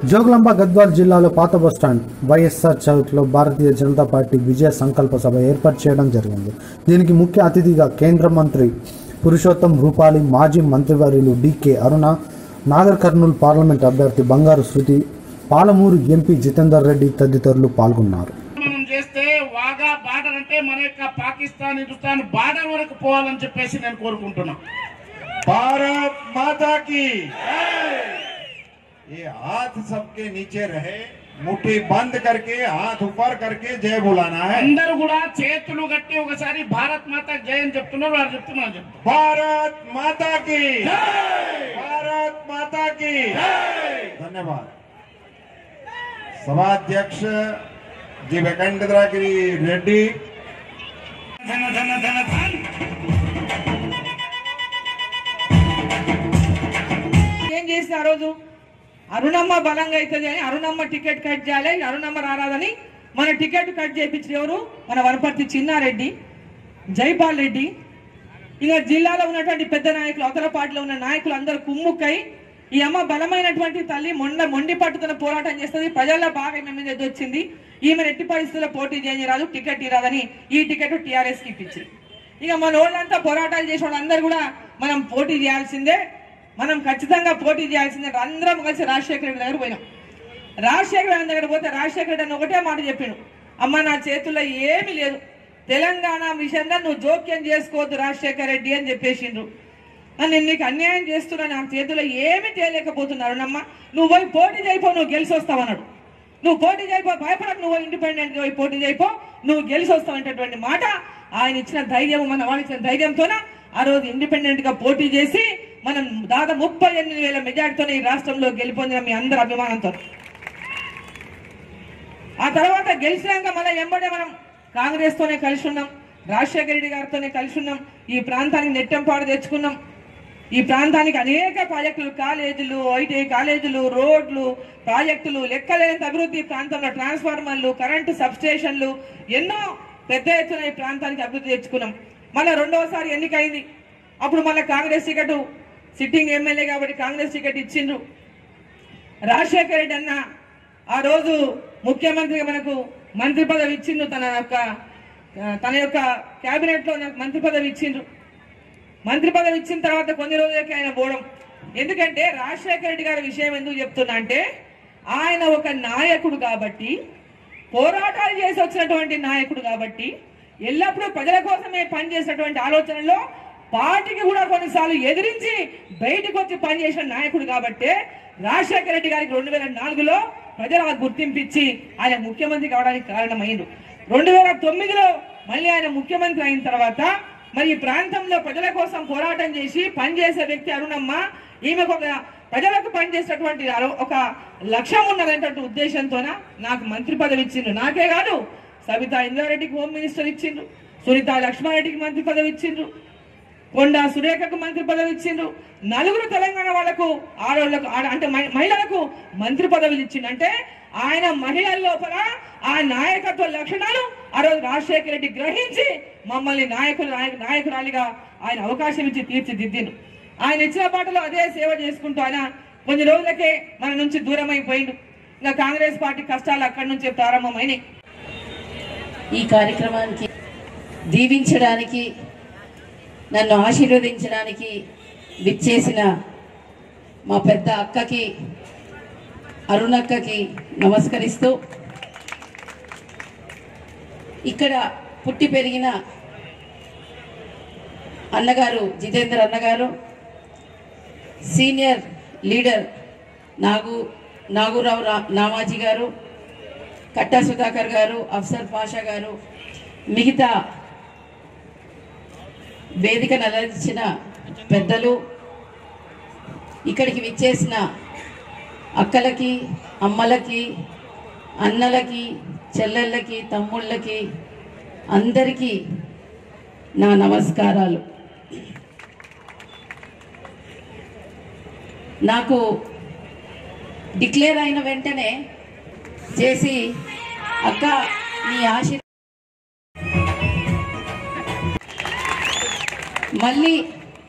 జోగులాంబ గద్వాల్ జిల్లాలో పాత bus stand YSR చౌక్లో భారతీయ జనతా పార్టీ విజయ సంకల్ప సభ ఏర్పాటు చేయడం జరిగింది దీనికి ముఖ్య అతిథిగా కేంద్ర మంత్రి పురుషోత్తం రూపాలి మాజీ మంత్రివర్యులు DK Aruna Nagarkurnool parliament అభ్యర్థి బంగారు శృతి పాలమూరు ఎంపీ జితేందర్ రెడ్డి తదితరులు పాల్గొన్నారు మనం చేస్తే వాగా బార్డర్ అంటే మన యొక్క పాకిస్తాన్ హిందుస్థాన్ బార్డర్ వరకు పోవాలని చెప్పేసి నేను కోరుకుంటున్నా भारत माता की ये हाथ सबके नीचे रहे मुट्ठी बंद करके हाथ ऊपर करके जय बुलाना है అందరూ కూడా చేతులు కట్టి ఒకసారి భారత్ మాత జై అని చెప్తున్నారు వారు చెప్తున్నారు చెప్తున్నారు भारत माता की भारत माता की धन्यवाद सभाध्यक्ष जी वेंकटेंद्रगिरी रेड्डी ధన ధన ధన ధన్ ఏం చేసిన ఆ రోజు అరుణమ్మ బలంగా అవుతుంది అని అరుణమ్మ టికెట్ కట్ చేయాలి అరుణమ్మ రారాదని మన టికెట్ కట్ చేయించిన ఎవరు మన వనపర్తి చిన్నారెడ్డి జైపాల్ రెడ్డి ఇంకా జిల్లాలో ఉన్నటువంటి పెద్ద నాయకులు అవతల పార్టీలో ఉన్న నాయకులు అందరూ కుమ్ముక్కై ఈ అమ్మ బలమైనటువంటి తల్లి మొండ మొండి పట్టుతున్న పోరాటం చేస్తుంది ప్రజల్లో బాగా ఈమె మీద ఎద్దు వచ్చింది ఈమె ఎట్టి పరిస్థితుల్లో పోటీ చేయని రాదు టికెట్ ఇరాదని ఈ టికెట్ టీఆర్ఎస్ కి ఇప్పించింది ఇక మన వాళ్ళంతా పోరాటాలు చేసే వాళ్ళందరూ కూడా మనం పోటీ చేయాల్సిందే మనం ఖచ్చితంగా పోటీ చేయాల్సిందే అందరం కలిసి రాజశేఖర రెడ్డి దగ్గర పోయినాం రాజశేఖర రెడ్డి దగ్గర పోతే రాజశేఖర రెడ్డి అని ఒకటే మాట చెప్పిండు అమ్మ నా చేతుల్లో ఏమీ లేదు తెలంగాణ విషయంలో నువ్వు జోక్యం చేసుకోవద్దు రాజశేఖర రెడ్డి అని చెప్పేసిండ్రు ఆ, నేను నీకు అన్యాయం చేస్తున్నా నా చేతిలో ఏమీ చేయలేకపోతున్నారు నమ్మ నువ్వు పోయి పోటీ చేయిపో నువ్వు గెలిచి వస్తావు అన్నాడు నువ్వు పోటీ చేయిపో భయపడకు నువ్వు ఇండిపెండెంట్ పోయి పోటీ చేయిపో నువ్వు గెలిచి వస్తావు అనేటటువంటి మాట ఆయన ఇచ్చిన ధైర్యం మన వాళ్ళు ఇచ్చిన ధైర్యంతోన ఆ రోజు ఇండిపెండెంట్ గా పోటీ చేసి మనం దాదాపు ముప్పై ఎనిమిది వేల మెజార్టీతో ఈ రాష్ట్రంలో గెలిపొందిన మీ అందరి అభిమానంతో ఆ తర్వాత గెలిచినాక మళ్ళీ ఎంబడే మనం కాంగ్రెస్ తోనే కలిసి ఉన్నాం రాజశేఖర రెడ్డి గారితోనే కలిసి ఉన్నాం ఈ ప్రాంతానికి నెట్టంపాడు తెచ్చుకున్నాం ఈ ప్రాంతానికి అనేక ప్రాజెక్టులు కాలేజీలు ఐటీ కాలేజీలు రోడ్లు ప్రాజెక్టులు లెక్కలేనంత అభివృద్ధి ఈ ప్రాంతంలో ట్రాన్స్ఫార్మర్లు కరెంటు సబ్స్టేషన్లు ఎన్నో పెద్ద ఎత్తున ఈ ప్రాంతానికి అభివృద్ధి తెచ్చుకున్నాం మళ్ళీ రెండవసారి ఎన్నికైంది అప్పుడు మళ్ళీ కాంగ్రెస్ టికెట్ సిట్టింగ్ ఎమ్మెల్యే కాబట్టి కాంగ్రెస్ టికెట్ ఇచ్చిండ్రు రాజశేఖర రెడ్డి అన్న ఆ రోజు ముఖ్యమంత్రిగా మనకు మంత్రి పదవి ఇచ్చిండు తన యొక్క తన యొక్క కేబినెట్ లో నాకు మంత్రి పదవి ఇచ్చిండ్రు మంత్రి పదవి ఇచ్చిన తర్వాత కొన్ని రోజులకి ఆయన పోవడం ఎందుకంటే రాజశేఖర రెడ్డి గారి విషయం ఎందుకు చెప్తున్నా అంటే ఆయన ఒక నాయకుడు కాబట్టి పోరాటాలు చేసి వచ్చినటువంటి నాయకుడు కాబట్టి ఎల్లప్పుడూ ప్రజల కోసమే పనిచేసినటువంటి ఆలోచనలో పార్టీకి కూడా కొన్నిసార్లు ఎదిరించి బయటకు వచ్చి పనిచేసిన నాయకుడు కాబట్టే రాజశేఖర రెడ్డి గారికి రెండు వేల నాలుగులో ప్రజలు ఆ గుర్తింపు ఇచ్చి ఆయన ముఖ్యమంత్రి కావడానికి కారణమైండు రెండు వేల తొమ్మిదిలో మళ్ళీ ఆయన ముఖ్యమంత్రి అయిన తర్వాత మరి ఈ ప్రాంతంలో ప్రజల కోసం పోరాటం చేసి పనిచేసే వ్యక్తి అరుణమ్మ ఈమెకు ఒక ప్రజలకు పనిచేసేటువంటి అరో- ఒక లక్ష్యం ఉన్నదనేటువంటి ఉద్దేశంతోన నాకు మంత్రి పదవి ఇచ్చిండు నాకే కాదు సబితా ఇంద్రారెడ్డికి హోమ్ మినిస్టర్ ఇచ్చిండ్రు సునీత లక్ష్మారెడ్డికి మంత్రి పదవి ఇచ్చిండ్రు కొండా సురేఖకు మంత్రి పదవి ఇచ్చిండ్రు నలుగురు తెలంగాణ వాళ్ళకు ఆడవాళ్ళకు ఆడ అంటే మహి- మహిళలకు మంత్రి పదవులు ఇచ్చిండు అంటే ఆయన మహిళల లోపల ఆ నాయకత్వ లక్షణాలు ఆ రోజు రాజశేఖర రెడ్డి గ్రహించి మమ్మల్ని నాయకులు నాయకు నాయకురాలిగా ఆయన అవకాశం ఇచ్చి తీర్చిదిద్దిండు ఆయన ఇచ్చిన బాటలో అదే సేవ చేసుకుంటూ ఆయన కొన్ని రోజులకే మన నుంచి దూరం అయిపోయిండు ఇంకా కాంగ్రెస్ పార్టీ కష్టాలు అక్కడి నుంచే ప్రారంభమైనాయి ఈ కార్యక్రమానికి దీవించడానికి నన్ను ఆశీర్వదించడానికి విచ్చేసిన మా పెద్ద అక్కకి అరుణక్కకి నమస్కరిస్తూ ఇక్కడ పుట్టి పెరిగిన అన్నగారు జితేందర్ అన్నగారు సీనియర్ లీడర్ నాగు నాగురావు రా నామాజీ గారు కట్టా సుధాకర్ గారు అఫ్సర్ పాషా గారు మిగతా వేదిక నలచిన పెద్దలు ఇక్కడికి విచ్చేసిన అక్కలకి అమ్మలకి అన్నలకి చెల్లెళ్ళకి తమ్ముళ్ళకి అందరికీ నా నమస్కారాలు నాకు డిక్లేర్ అయిన వెంటనే చేసి అక్క నీ ఆశీర్ మళ్ళీ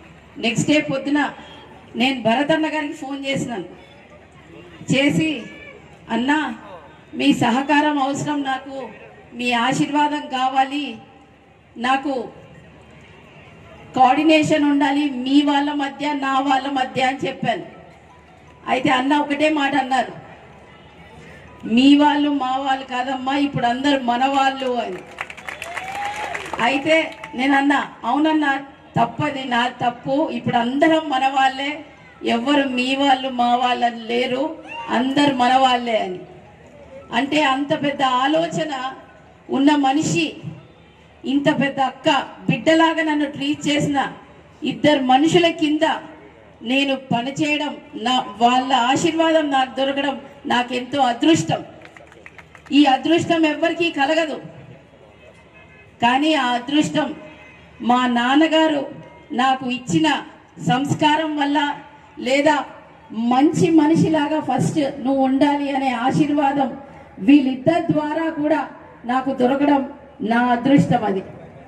నెక్స్ట్ డే పొద్దున నేను భరత్ అన్న గారికి ఫోన్ చేసినాను చేసి అన్నా మీ సహకారం అవసరం నాకు మీ ఆశీర్వాదం కావాలి నాకు కోఆర్డినేషన్ ఉండాలి మీ వాళ్ళ మధ్య నా వాళ్ళ మధ్య అని చెప్పాను అయితే అన్న ఒకటే మాట అన్నారు మీ వాళ్ళు మా వాళ్ళు కాదమ్మా ఇప్పుడు అందరు మన వాళ్ళు అని అయితే నేను అన్నా అవునన్నా తప్పది నా తప్పు ఇప్పుడు అందరం మన వాళ్ళే ఎవ్వరు మీ వాళ్ళు మా వాళ్ళని లేరు అందరు మన వాళ్ళే అని అంటే అంత పెద్ద ఆలోచన ఉన్న మనిషి ఇంత పెద్ద అక్క బిడ్డలాగా నన్ను ట్రీట్ చేసిన ఇద్దరు మనుషుల కింద నేను పనిచేయడం నా వాళ్ళ ఆశీర్వాదం నాకు దొరకడం నాకెంతో అదృష్టం ఈ అదృష్టం ఎవ్వరికీ కలగదు కానీ ఆ అదృష్టం మా నాన్నగారు నాకు ఇచ్చిన సంస్కారం వల్ల లేదా మంచి మనిషిలాగా ఫస్ట్ నువ్వు ఉండాలి అనే ఆశీర్వాదం వీళ్ళిద్దరి ద్వారా కూడా నాకు దొరకడం నా అదృష్టం అది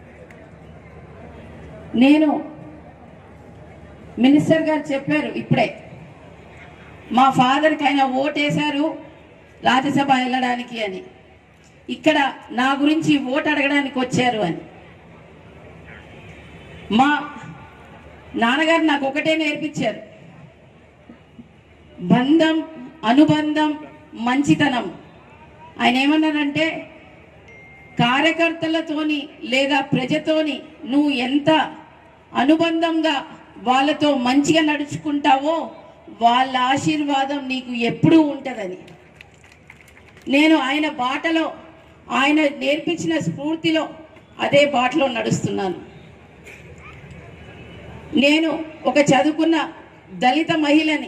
నేను మినిస్టర్ గారు చెప్పారు ఇప్పుడే మా ఫాదర్కి ఆయన ఓటేశారు రాజ్యసభ వెళ్ళడానికి అని ఇక్కడ నా గురించి ఓటు అడగడానికి వచ్చారు అని మా నాన్నగారు నాకు ఒకటే నేర్పించారు బంధం అనుబంధం మంచితనం ఆయన ఏమన్నారంటే కార్యకర్తలతోని లేదా ప్రజతోని నువ్వు ఎంత అనుబంధంగా వాళ్ళతో మంచిగా నడుచుకుంటావో వాళ్ళ ఆశీర్వాదం నీకు ఎప్పుడూ ఉంటుందని నేను ఆయన బాటలో ఆయన నేర్పించిన స్ఫూర్తిలో అదే బాటలో నడుస్తున్నాను నేను ఒక చదువుకున్న దళిత మహిళని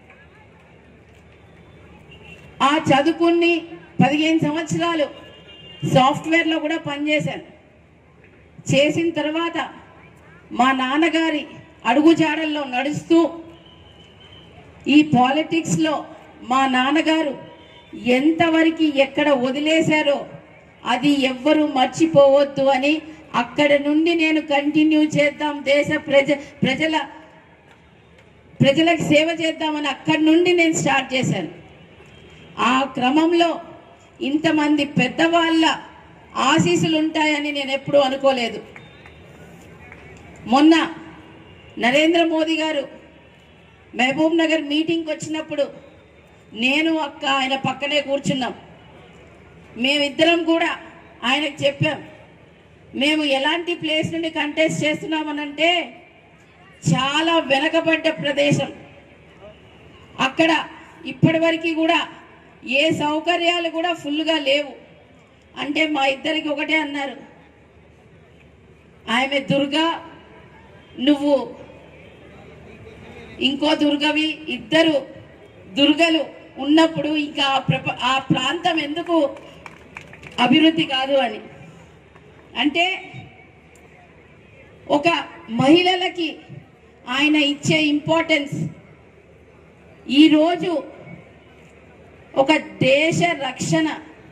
ఆ చదువుకుని పదిహేను సంవత్సరాలు సాఫ్ట్వేర్లో కూడా పనిచేశాను చేసిన తర్వాత మా నాన్నగారి అడుగుజాడల్లో నడుస్తూ ఈ పాలిటిక్స్లో మా నాన్నగారు ఎంతవరకు ఎక్కడ వదిలేశారో అది ఎవ్వరూ మర్చిపోవద్దు అని అక్కడ నుండి నేను కంటిన్యూ చేద్దాం దేశ ప్రజ ప్రజల ప్రజలకు సేవ చేద్దామని అక్కడి నుండి నేను స్టార్ట్ చేశాను ఆ క్రమంలో ఇంతమంది పెద్దవాళ్ళ ఆశీస్సులు ఉంటాయని నేను ఎప్పుడూ అనుకోలేదు మొన్న నరేంద్ర మోదీ గారు మహబూబ్ నగర్ మీటింగ్కి వచ్చినప్పుడు నేను అక్క ఆయన పక్కనే కూర్చున్నాం మేమిద్దరం కూడా ఆయనకు చెప్పాం మేము ఎలాంటి ప్లేస్ నుండి కంటెస్ట్ చేస్తున్నామనంటే చాలా వెనకబడ్డ ప్రదేశం అక్కడ ఇప్పటి వరకు కూడా ఏ సౌకర్యాలు కూడా ఫుల్గా లేవు అంటే మా ఇద్దరికి ఒకటే అన్నారు ఆమె దుర్గా నువ్వు ఇంకో దుర్గవి ఇద్దరు దుర్గలు ఉన్నప్పుడు ఇంకా ఆ ప్రప ఆ ప్రాంతం ఎందుకు అభివృద్ధి కాదు అని అంటే ఒక మహిళలకి ఆయన ఇచ్చే ఇంపార్టెన్స్ ఈరోజు ఒక దేశ రక్షణ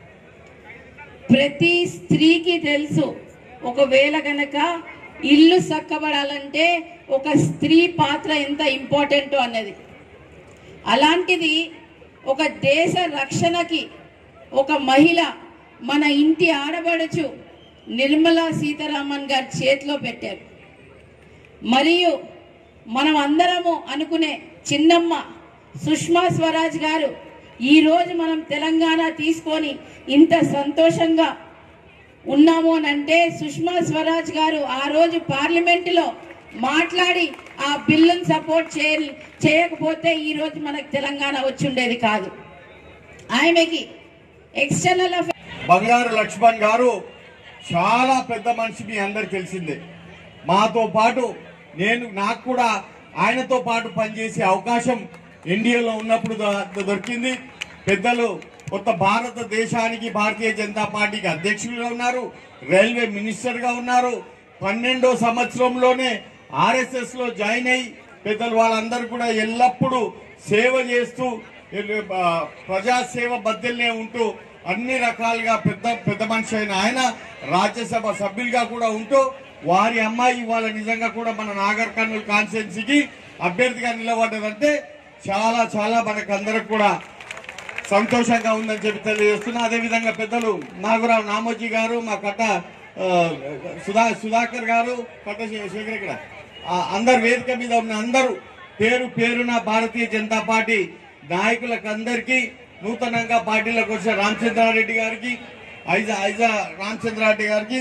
ప్రతి స్త్రీకి తెలుసు ఒకవేళ గనక ఇల్లు చక్కబడాలంటే ఒక స్త్రీ పాత్ర ఎంత ఇంపార్టెంటో అన్నది అలాంటిది ఒక దేశ రక్షణకి ఒక మహిళ మన ఇంటి ఆడబడచు నిర్మలా సీతారామన్ గారి చేతిలో పెట్టారు మరియు మనం అందరము అనుకునే చిన్నమ్మ సుష్మా స్వరాజ్ గారు ఈ రోజు మనం తెలంగాణ తీసుకొని ఇంత సంతోషంగా ఉన్నాము అని అంటే సుష్మా స్వరాజ్ గారు ఆ రోజు పార్లమెంటులో మాట్లాడి ఆ బిల్లును సపోర్ట్ చేయ చేయకపోతే ఈ రోజు మనకు తెలంగాణ వచ్చి ఉండేది కాదు ఆమెకి ఎక్స్టర్నల్ అఫైర్స్ బంగారు లక్ష్మణ్ గారు చాలా పెద్ద మనిషి మీ అందరికి తెలిసిందే మాతో పాటు నేను నాకు కూడా ఆయనతో పాటు పనిచేసే అవకాశం ఎన్డీఏలో ఉన్నప్పుడు దొ- దొరికింది పెద్దలు కొత్త భారతదేశానికి భారతీయ జనతా పార్టీకి అధ్యక్షులుగా ఉన్నారు రైల్వే మినిస్టర్ గా ఉన్నారు పన్నెండో సంవత్సరంలోనే ఆర్ఎస్ఎస్ లో జాయిన్ అయ్యి పెద్దలు వాళ్ళందరూ కూడా ఎల్లప్పుడూ సేవ చేస్తూ ఎల్- ఆ, ప్రజాసేవ బద్దెల్నే ఉంటూ అన్ని రకాలుగా పెద్ద పెద్ద మనిషి అయిన ఆయన రాజ్యసభ సభ్యులుగా కూడా ఉంటూ వారి అమ్మాయి ఇవాళ నిజంగా కూడా మన నాగర్ కర్నూలు కాన్స్టిట్యున్సీకి అభ్యర్థిగా నిలబడ్డదంటే చాలా చాలా మనకు అందరికి కూడా సంతోషంగా ఉందని చెప్పి తెలియజేస్తున్నా అదేవిధంగా పెద్దలు నాగరావు నామోజీ గారు మా కట్ట ఆ, సుధా సుధాకర్ గారు కట్ట శే- శేఖర్ ఇక్కడ ఆ, అందరు వేదిక మీద ఉన్న అందరూ పేరు పేరున భారతీయ జనతా పార్టీ నాయకులకు అందరికీ నూతనంగా పార్టీలోకి వచ్చిన రామచంద్రారెడ్డి గారికి ఐజా ఐజా రామచంద్రారెడ్డి గారికి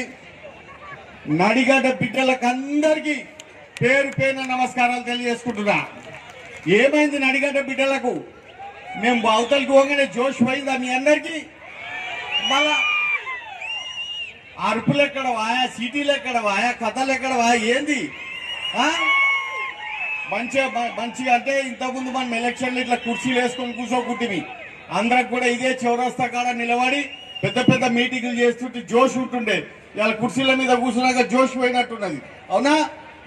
నడిగడ్డ బిడ్డలకు అందరికీ పేరు పేరున నమస్కారాలు తెలియజేసుకుంటున్నా ఏమైంది నడిగడ్డ బిడ్డలకు మేము అవతలకి పోగానే జోష్ పోయిందా మీ అందరికీ మళ్ళా అరుపులు ఎక్కడ వాయా సిటీలు ఎక్కడ వాయా కథలు ఎక్కడ వాయా ఏంది ఆ? మంచిగా మ- మంచిగా అంటే ఇంతకుముందు మనం ఎలక్షన్లు ఇట్లా కుర్చీలు వేసుకొని కూర్చోకుంటుంది అందరికి కూడా ఇదే చౌరస్తా కాడ నిలబడి పెద్ద పెద్ద మీటింగులు చేస్తుంటే జోష్ ఉంటుండే ఇలా కుర్చీల మీద కూర్చున్నాక జోష్ పోయినట్టున్నది అవునా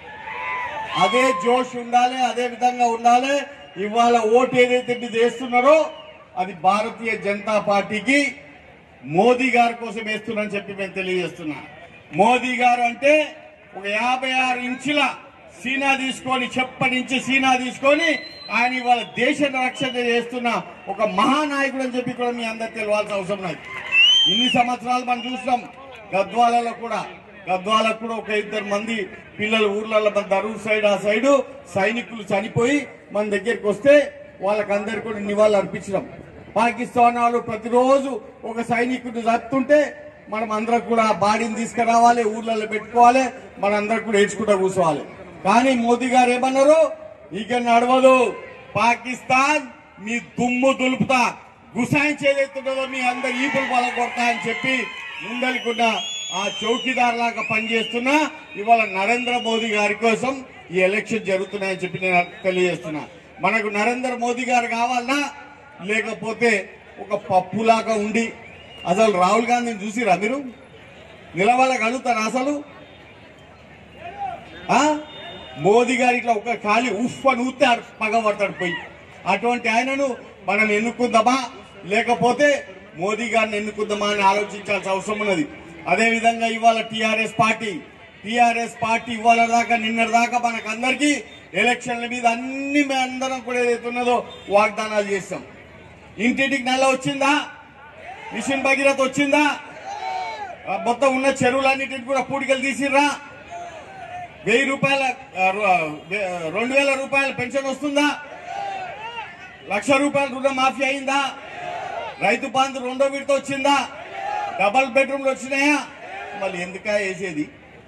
అదే జోష్ ఉండాలి అదే విధంగా ఉండాలి ఇవాళ ఓటు ఏదైతే మీరు వేస్తున్నారో అది భారతీయ జనతా పార్టీకి మోదీ గారి కోసం వేస్తున్నారని చెప్పి మేము తెలియజేస్తున్నా మోదీ గారు అంటే ఒక యాభై ఆరు ఇంచుల సీనా తీసుకొని చెప్పనించి సీనా తీసుకొని ఆయన ఇవాళ దేశ రక్షణ చేస్తున్న ఒక మహానాయకుడు అని చెప్పి కూడా మీ అందరు తెలియాల్సిన అవసరం ఉన్నది ఇన్ని సంవత్సరాలు మనం చూసినాం గద్వాలలో కూడా గద్వాలకు కూడా ఒక ఇద్దరు మంది పిల్లలు ఊర్లలో మన దరూర్ సైడ్ ఆ సైడు సైనికులు చనిపోయి మన దగ్గరికి వస్తే వాళ్ళకందరికీ కూడా నివాళులు అర్పించడం పాకిస్తాన్ వాళ్ళు ప్రతిరోజు ఒక సైనికుడిని చంపుతుంటే మనం అందరం కూడా ఆ బాడీని తీసుకురావాలి ఊర్లలో పెట్టుకోవాలి మనందరం కూడా ఏడ్చుకుంటూ కూర్చోవాలి కానీ మోదీ గారు ఏమన్నారు ఇక నడవదు పాకిస్తాన్ మీ దుమ్ము దులుపుతా గుసాయించేదైతుండదో మీ అందరు ఈపులు బల కొడతా అని చెప్పి ముందలికుండా ఆ చౌకీదార్ లాగా పనిచేస్తున్నా ఇవాళ నరేంద్ర మోదీ గారి కోసం ఈ ఎలక్షన్ జరుగుతున్నాయని చెప్పి నేను తెలియజేస్తున్నా మనకు నరేంద్ర మోదీ గారు కావాలన్నా లేకపోతే ఒక పప్పులాగా ఉండి అసలు రాహుల్ గాంధీని చూసిరా మీరు నిలబడగలుగుతారా అసలు ఆ? మోదీ గారి ఇట్లా ఒక ఖాళీ ఉఫ్ అని ఊస్తే ఆడు పగబడతాడు పోయి అటువంటి ఆయనను మనం ఎన్నుకుందామా లేకపోతే మోదీ గారిని ఎన్నుకుందామా అని ఆలోచించాల్సిన అవసరం ఉన్నది అదే విధంగా ఇవాళ టిఆర్ఎస్ పార్టీ టిఆర్ఎస్ పార్టీ ఇవాళ దాకా నిన్నటి దాకా మనకు అందరికీ ఎలక్షన్ల మీద అన్ని మేము అందరం కూడా ఏదైతే ఉన్నదో వాగ్దానాలు చేస్తాం ఇంటింటికి నెల వచ్చిందా మిషన్ భగీరథ వచ్చిందా ఆ మొత్తం ఉన్న చెరువులన్నిటిని కూడా పూడికలు తీసిర్రా వెయ్యి రూపాయల ఆ, రు- వె- రెండు వేల రూపాయల పెన్షన్ వస్తుందా లక్ష రూపాయల రుణమాఫీ అయిందా రైతు బంధు రెండో విడత వచ్చిందా డబల్ బెడ్రూమ్లు వచ్చినాయా మళ్ళీ ఎందుకా వేసేది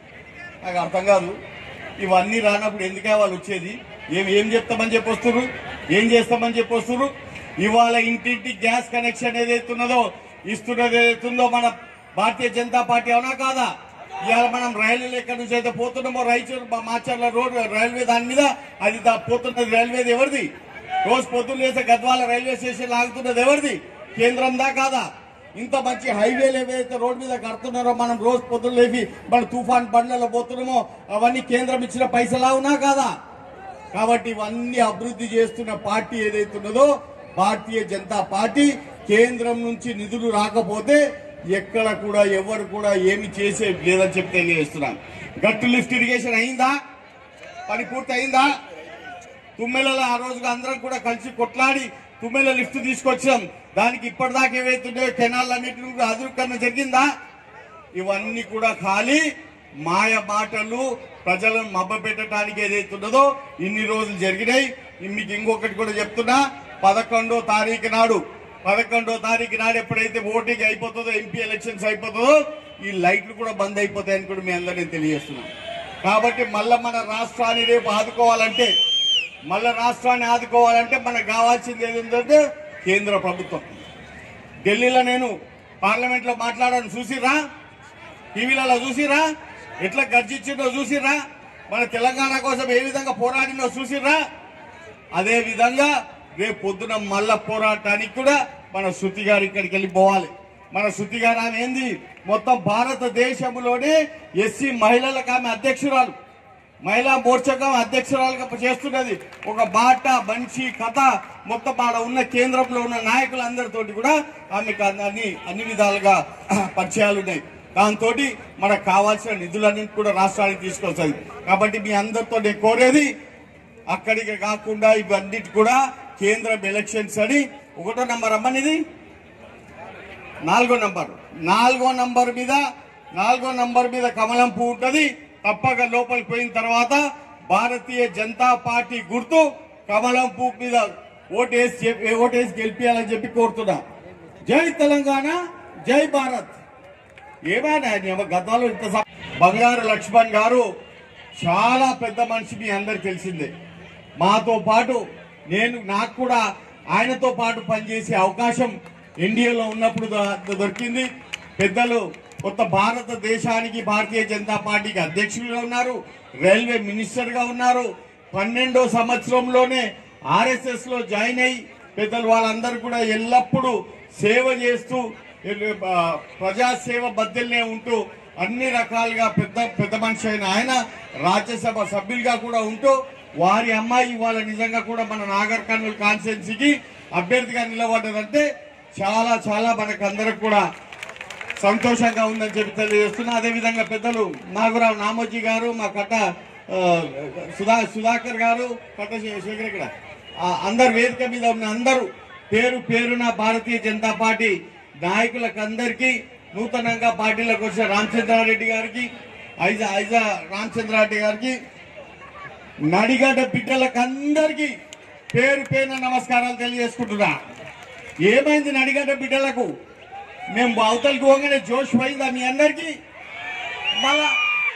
నాకు అర్థం కాదు ఇవన్నీ రానప్పుడు ఎందుకే వాళ్ళు వచ్చేది ఏం ఏం చెప్తామని చెప్పి వస్తున్నారు ఏం చేస్తామని చెప్పి వస్తున్నారు ఇవాళ ఇంటింటి గ్యాస్ కనెక్షన్ ఏదైతే ఉన్నదో ఇస్తున్నది ఏదైతే ఉందో మన భారతీయ జనతా పార్టీ అవునా కాదా ఇవాళ మనం రైల్వే ఎక్కడి నుంచి అయితే పోతున్నామో రైచూరు మా- మాచర్ల రోడ్ రైల్వే దాని మీద అది దా- పోతున్నది రైల్వేది ఎవరిది రోజు పొద్దున్న లేస్తే గద్వాల రైల్వే స్టేషన్ ఆగుతున్నది ఎవరిది కేంద్రం దా కాదా ఇంత మంచి హైవేలు ఏవైతే రోడ్ మీద కడుతున్నారో మనం రోజు పొద్దున్న లేపి మన తుఫాన్ బండ్లలో పోతున్నామో అవన్నీ కేంద్రం ఇచ్చిన పైసలా ఉన్నా కాదా కాబట్టి ఇవన్నీ అభివృద్ధి చేస్తున్న పార్టీ ఏదైతే ఉన్నదో భారతీయ జనతా పార్టీ కేంద్రం నుంచి నిధులు రాకపోతే ఎక్కడ కూడా ఎవరు కూడా ఏమి చేసే లేదని చెప్పి తెలియజేస్తున్నాను గట్టు లిఫ్ట్ ఇరిగేషన్ అయిందా పని పూర్తి అయిందా తుమ్మెలలో ఆ రోజుగా అందరం కూడా కలిసి కొట్లాడి తుమ్మెల లిఫ్ట్ తీసుకొచ్చాం దానికి ఇప్పటిదాకా ఏవైతుందో కెనాల్ అన్నింటిని కూడా అదురుకన్న జరిగిందా ఇవన్నీ కూడా ఖాళీ మాయ మాటలు ప్రజలను మబ్బ పెట్టడానికి ఏదైతే ఉన్నదో ఇన్ని రోజులు జరిగినాయి మీకు ఇంకొకటి కూడా చెప్తున్నా పదకొండో తారీఖు నాడు పదకొండో తారీఖు నాడు ఎప్పుడైతే ఓటింగ్ అయిపోతుందో ఎంపీ ఎలక్షన్స్ అయిపోతుందో ఈ లైట్లు కూడా బంద్ అయిపోతాయని కూడా మీ అందరినీ తెలియజేస్తున్నాం కాబట్టి మళ్ళా మన రాష్ట్రాన్ని రేపు ఆదుకోవాలంటే మళ్ళా రాష్ట్రాన్ని ఆదుకోవాలంటే మనకు కావాల్సింది ఏంటంటే కేంద్ర ప్రభుత్వం ఢిల్లీలో నేను పార్లమెంట్ లో మాట్లాడాను చూసిరా టీవీలలో చూసిరా ఎట్లా గర్జించిందో చూసిరా మన తెలంగాణ కోసం ఏ విధంగా పోరాడినో చూసిరా అదే విధంగా రేపు పొద్దున మళ్ళా పోరాటానికి కూడా మన శృతి గారు ఇక్కడికి వెళ్ళి పోవాలి మన శృతి గారు ఆమె ఏంది మొత్తం భారతదేశంలోనే ఎస్సీ మహిళలకు ఆమె అధ్యక్షురాలు మహిళా మోర్చకం అధ్యక్షురాలుగా చేస్తున్నది ఒక బాట మనిషి కథ మొత్తం ఆడ ఉన్న కేంద్రంలో ఉన్న నాయకులందరితోటి కూడా ఆమెకు అన్ని అన్ని విధాలుగా పరిచయాలు ఉన్నాయి దాంతో మనకు కావాల్సిన నిధులన్నింటి కూడా రాష్ట్రానికి తీసుకొస్తుంది కాబట్టి మీ అందరితో నేను కోరేది అక్కడికి కాకుండా ఇవన్నిటి కూడా కేంద్రం ఎలక్షన్స్ అని ఒకటో నంబర్ అమ్మనిది నాలుగో నంబర్ నాలుగో నంబర్ మీద నాలుగో నంబర్ మీద కమలం పువ్వు ఉంటది తప్పక లోపలికి పోయిన తర్వాత భారతీయ జనతా పార్టీ గుర్తు కమలం పువ్వు మీద ఓటేసి చెప్పి- ఓటేసి గెలిపించాలని చెప్పి కోరుతున్నా జై తెలంగాణ జై భారత్ ఏమైనా గతంలో ఇంత స- బంగారు లక్ష్మణ్ గారు చాలా పెద్ద మనిషి మీ అందరికి తెలిసిందే మాతో పాటు నేను నాకు కూడా ఆయనతో పాటు పనిచేసే అవకాశం ఎన్డీఏలో ఉన్నప్పుడు ద- దొరికింది పెద్దలు కొత్త భారతదేశానికి భారతీయ జనతా పార్టీకి అధ్యక్షులుగా ఉన్నారు రైల్వే మినిస్టర్ గా ఉన్నారు పన్నెండో సంవత్సరంలోనే ఆర్ఎస్ఎస్ లో జాయిన్ అయ్యి పెద్దలు వాళ్ళందరూ కూడా ఎల్లప్పుడూ సేవ చేస్తూ ఎల్- ఆ, ప్రజాసేవ బద్దెల్నే ఉంటూ అన్ని రకాలుగా పెద్ద పెద్ద మనిషి అయిన ఆయన రాజ్యసభ సభ్యులుగా కూడా ఉంటూ వారి అమ్మాయి వాళ్ళ నిజంగా కూడా మన నాగర్ కర్నూలు కాన్స్టిట్యున్సీకి అభ్యర్థిగా నిలబడ్డదంటే చాలా చాలా మనకు అందరికి కూడా సంతోషంగా ఉందని చెప్పి తెలియజేస్తున్నా అదేవిధంగా పెద్దలు నాగరావు నామోజీ గారు మా కట్ట ఆ, సుధా సుధాకర్ గారు కట్ట శే- శేఖర్ ఇక్కడ ఆ, అందరు వేదిక మీద ఉన్న అందరూ పేరు పేరున భారతీయ జనతా పార్టీ నాయకులకు అందరికీ నూతనంగా పార్టీలోకి వచ్చిన రామచంద్రారెడ్డి గారికి ఐజా ఐజా రామచంద్రారెడ్డి గారికి నడిగడ్డ బిడ్డలకు అందరికీ పేరు పేరున నమస్కారాలు తెలియజేసుకుంటున్నా ఏమైంది నడిగడ్డ బిడ్డలకు మేము అవతలకి పోగానే జోష్ పోయిందా మీ అందరికి మళ్ళా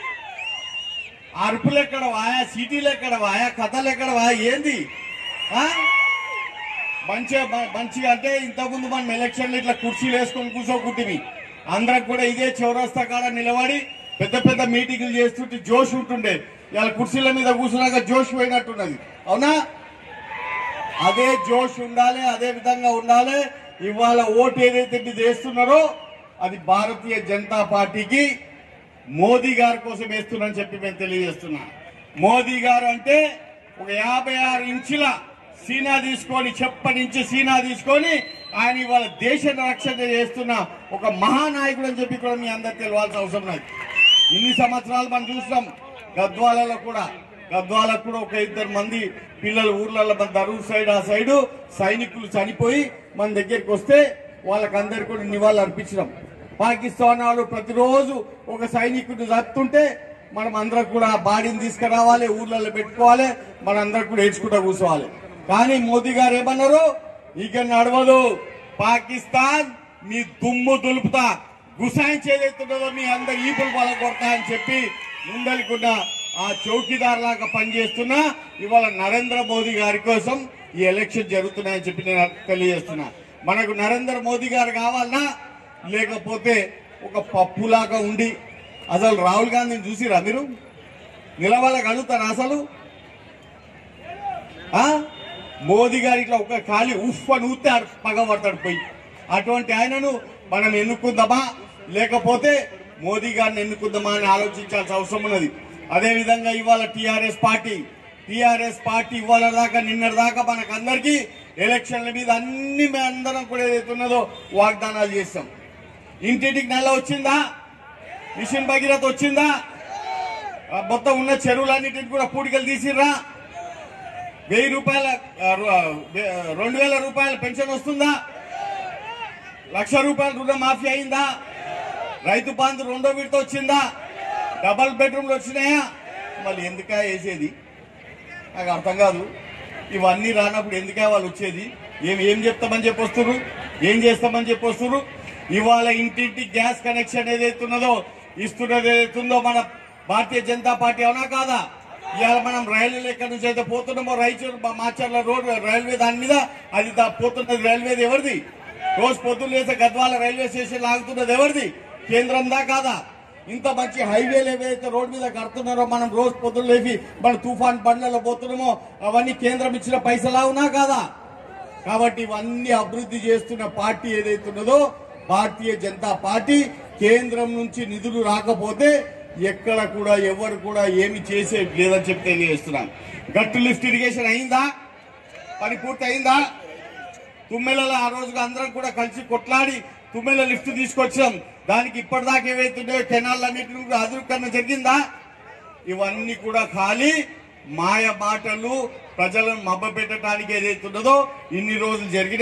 అరుపులు ఎక్కడ వాయా సీటీలు ఎక్కడ వాయా కథలు ఎక్కడ వాయా ఏంది ఆ? మంచిగా మ- మంచిగా అంటే ఇంతకుముందు మనం ఎలక్షన్లు ఇట్లా కుర్చీలు వేసుకొని కూర్చోకుంటుంది అందరికి కూడా ఇదే చౌరస్తా కాడ నిలబడి పెద్ద పెద్ద మీటింగులు చేస్తుంటే జోష్ ఉంటుండే ఇలా కుర్చీల మీద కూర్చున్నాక జోష్ పోయినట్టున్నది అవునా అదే జోష్ ఉండాలి అదే విధంగా ఉండాలి ఇవాళ ఓటు ఏదైతే మీరు వేస్తున్నారో అది భారతీయ జనతా పార్టీకి మోదీ గారి కోసం వేస్తున్నారని చెప్పి మేము తెలియజేస్తున్నా మోదీ గారు అంటే ఒక యాభై ఆరు ఇంచుల సీనా తీసుకొని చెప్పనించి సీనా తీసుకొని ఆయన ఇవాళ దేశ రక్షణ చేస్తున్న ఒక మహానాయకుడు అని చెప్పి కూడా మీ అందరికి తెలియాల్సిన అవసరం లేదు ఇన్ని సంవత్సరాలు మనం చూసాం గద్వాలలో కూడా గద్వాలకు కూడా ఒక ఇద్దరు మంది పిల్లలు ఊర్లలో మన దరూర్ సైడ్ ఆ సైడ్ సైనికులు చనిపోయి మన దగ్గరికి వస్తే వాళ్ళకందరికి కూడా నివాళులు అర్పించడం పాకిస్తాన్ వాళ్ళు ప్రతిరోజు ఒక సైనికుడిని చస్తుంటే మనం అందరం కూడా ఆ బాడీని తీసుకురావాలి ఊర్లలో పెట్టుకోవాలి మనందరం కూడా ఏడ్చుకుంటూ కూర్చోవాలి కానీ మోదీ గారు ఏమన్నారు ఇక నడవదు పాకిస్తాన్ మీ దుమ్ము దులుపుతా గుసాయించేదైతున్నదో మీ అందరు ఈపులు బల కొడతా అని చెప్పి ముందలుకున్న ఆ చౌకీదార్ లాగా పనిచేస్తున్నా ఇవాళ నరేంద్ర మోదీ గారి కోసం ఈ ఎలక్షన్ జరుగుతున్నాయని చెప్పి నేను తెలియజేస్తున్నా మనకు నరేంద్ర మోదీ గారు కావాలన్నా లేకపోతే ఒక పప్పులాగా ఉండి అసలు రాహుల్ గాంధీని చూసిరా మీరు నిలబడగలుగుతారా అసలు ఆ? మోదీ గారి ఇట్లా ఒక ఖాళీ ఉఫ్ అని ఊస్తే ఆడు పగబడతాడు పోయి అటువంటి ఆయనను మనం ఎన్నుకుందామా లేకపోతే మోదీ గారిని ఎన్నుకుందామా అని ఆలోచించాల్సిన అవసరం ఉన్నది అదే విధంగా ఇవాళ టిఆర్ఎస్ పార్టీ టిఆర్ఎస్ పార్టీ ఇవాళ దాకా నిన్నటి దాకా మనకందరికీ ఎలక్షన్ల మీద అన్ని మేము అందరం కూడా ఏదైతే ఉన్నదో వాగ్దానాలు చేస్తాం ఇంటింటికి నెల వచ్చిందా మిషన్ భగీరథ వచ్చిందా ఆ మొత్తం ఉన్న చెరువులన్నిటికి కూడా పూడికలు తీసిర్రా వెయ్యి రూపాయల ఆ, రు- ఆ, వె- రెండు వేల రూపాయల పెన్షన్ వస్తుందా లక్ష రూపాయల రుణమాఫీ అయిందా రైతు బంధు రెండో విడత వచ్చిందా డబల్ బెడ్రూమ్లు వచ్చినాయా మళ్ళీ ఎందుకా వేసేది నాకు అర్థం కాదు ఇవన్నీ రానప్పుడు ఎందుకే వాళ్ళు వచ్చేది ఏం ఏం చెప్తామని చెప్పి వస్తున్నారు ఏం చేస్తామని చెప్పి వస్తున్నారు ఇవాళ ఇంటింటి గ్యాస్ కనెక్షన్ ఏదైతే ఉన్నదో ఇస్తున్నది ఏదైతే ఉందో మన భారతీయ జనతా పార్టీ అవునా కాదా ఇవాళ మనం రైల్వేలు ఎక్కడి నుంచి అయితే పోతున్నామో రైచూరు మా- మాచర్ల రోడ్ రైల్వే దాని మీద అది దా- పోతున్నది రైల్వేది ఎవరిది రోజు పొద్దున్న లేస్తే గద్వాల రైల్వే స్టేషన్ ఆగుతున్నది ఎవరిది కేంద్రందా కాదా ఇంత మంచి హైవేలు ఏవైతే రోడ్ మీద కడుతున్నారో మనం రోజు పొద్దున్న లేచి మన తుఫాన్ బండ్లలో పోతున్నామో అవన్నీ కేంద్రం ఇచ్చిన పైసలా ఉన్నా కాదా కాబట్టి ఇవన్నీ అభివృద్ధి చేస్తున్న పార్టీ ఏదైతే ఉన్నదో భారతీయ జనతా పార్టీ కేంద్రం నుంచి నిధులు రాకపోతే ఎక్కడ కూడా ఎవరు కూడా ఏమి చేసే లేదని చెప్పి తెలియజేస్తున్నాను గట్టు లిఫ్ట్ ఇరిగేషన్ అయిందా పని పూర్తి అయిందా తుమ్మెలలో ఆ రోజుగా అందరం కూడా కలిసి కొట్లాడి తుమ్మెల లిఫ్ట్ తీసుకొచ్చాం దానికి ఇప్పటిదాకా ఏవైతున్నాయో కెనాలన్నింటినీ కూడా అదురుకన్న జరిగిందా ఇవన్నీ కూడా ఖాళీ మాయ మాటలు ప్రజలను మబ్బ పెట్టడానికి ఏదైతే ఉన్నదో ఇన్ని రోజులు జరిగినాయి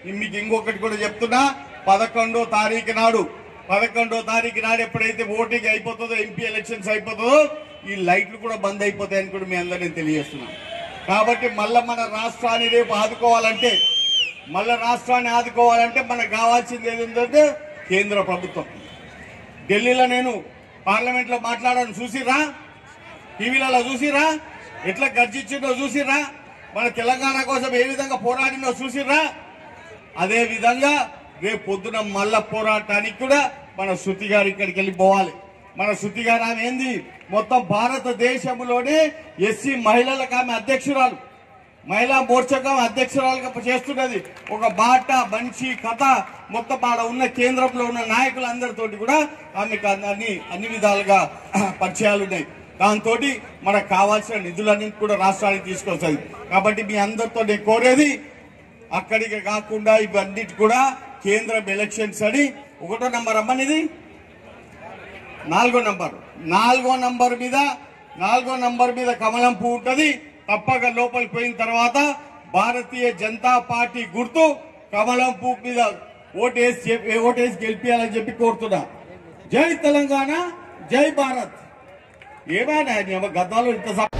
మీకు ఇంకొకటి కూడా చెప్తున్నా పదకొండో తారీఖు నాడు పదకొండో తారీఖు నాడు ఎప్పుడైతే ఓటింగ్ అయిపోతుందో ఎంపీ ఎలక్షన్స్ అయిపోతుందో ఈ లైట్లు కూడా బంద్ అయిపోతాయని కూడా మీ అందరినీ తెలియజేస్తున్నాం కాబట్టి మళ్ళా మన రాష్ట్రాన్ని రేపు ఆదుకోవాలంటే మళ్ళా రాష్ట్రాన్ని ఆదుకోవాలంటే మనకు కావాల్సింది ఏంటంటే కేంద్ర ప్రభుత్వం ఢిల్లీలో నేను పార్లమెంట్ లో మాట్లాడాను చూసిరా టీవీలలో చూసిరా ఎట్లా గర్జించిందో చూసిరా మన తెలంగాణ కోసం ఏ విధంగా పోరాడినో చూసిరా అదే విధంగా రేపు పొద్దున మల్ల పోరాటానికి కూడా మన శృతి గారు ఇక్కడికి వెళ్ళి పోవాలి మన శృతి గారు ఆమె ఏంది మొత్తం భారతదేశంలోనే ఎస్సీ మహిళలకు ఆమె అధ్యక్షురాలు మహిళా మోర్చగా అధ్యక్షురాలుగా చేస్తున్నది ఒక బాట మనిషి కథ మొత్తం ఆడ ఉన్న కేంద్రంలో ఉన్న నాయకులందరితోటి కూడా ఆమెకు అన్ని అన్ని విధాలుగా పరిచయాలు ఉన్నాయి దాంతో మనకు కావాల్సిన నిధులన్నీ కూడా రాష్ట్రానికి తీసుకొస్తుంది కాబట్టి మీ అందరితో నేను కోరేది అక్కడికి కాకుండా ఇవన్నిటి కూడా కేంద్రం ఎలక్షన్స్ అని ఒకటో నంబర్ అమ్మనిది నాలుగో నంబర్ నాలుగో నంబర్ మీద నాలుగో నంబర్ మీద కమలం పువ్వు ఉంటది తప్పక లోపలికి పోయిన తర్వాత భారతీయ జనతా పార్టీ గుర్తు కమలం పువ్వు మీద ఓటేసి చెప్పి- ఓటేసి గెలిపించాలని చెప్పి కోరుతున్నా జై తెలంగాణ జై భారత్ ఏమైనా గద్దాలు ఇంత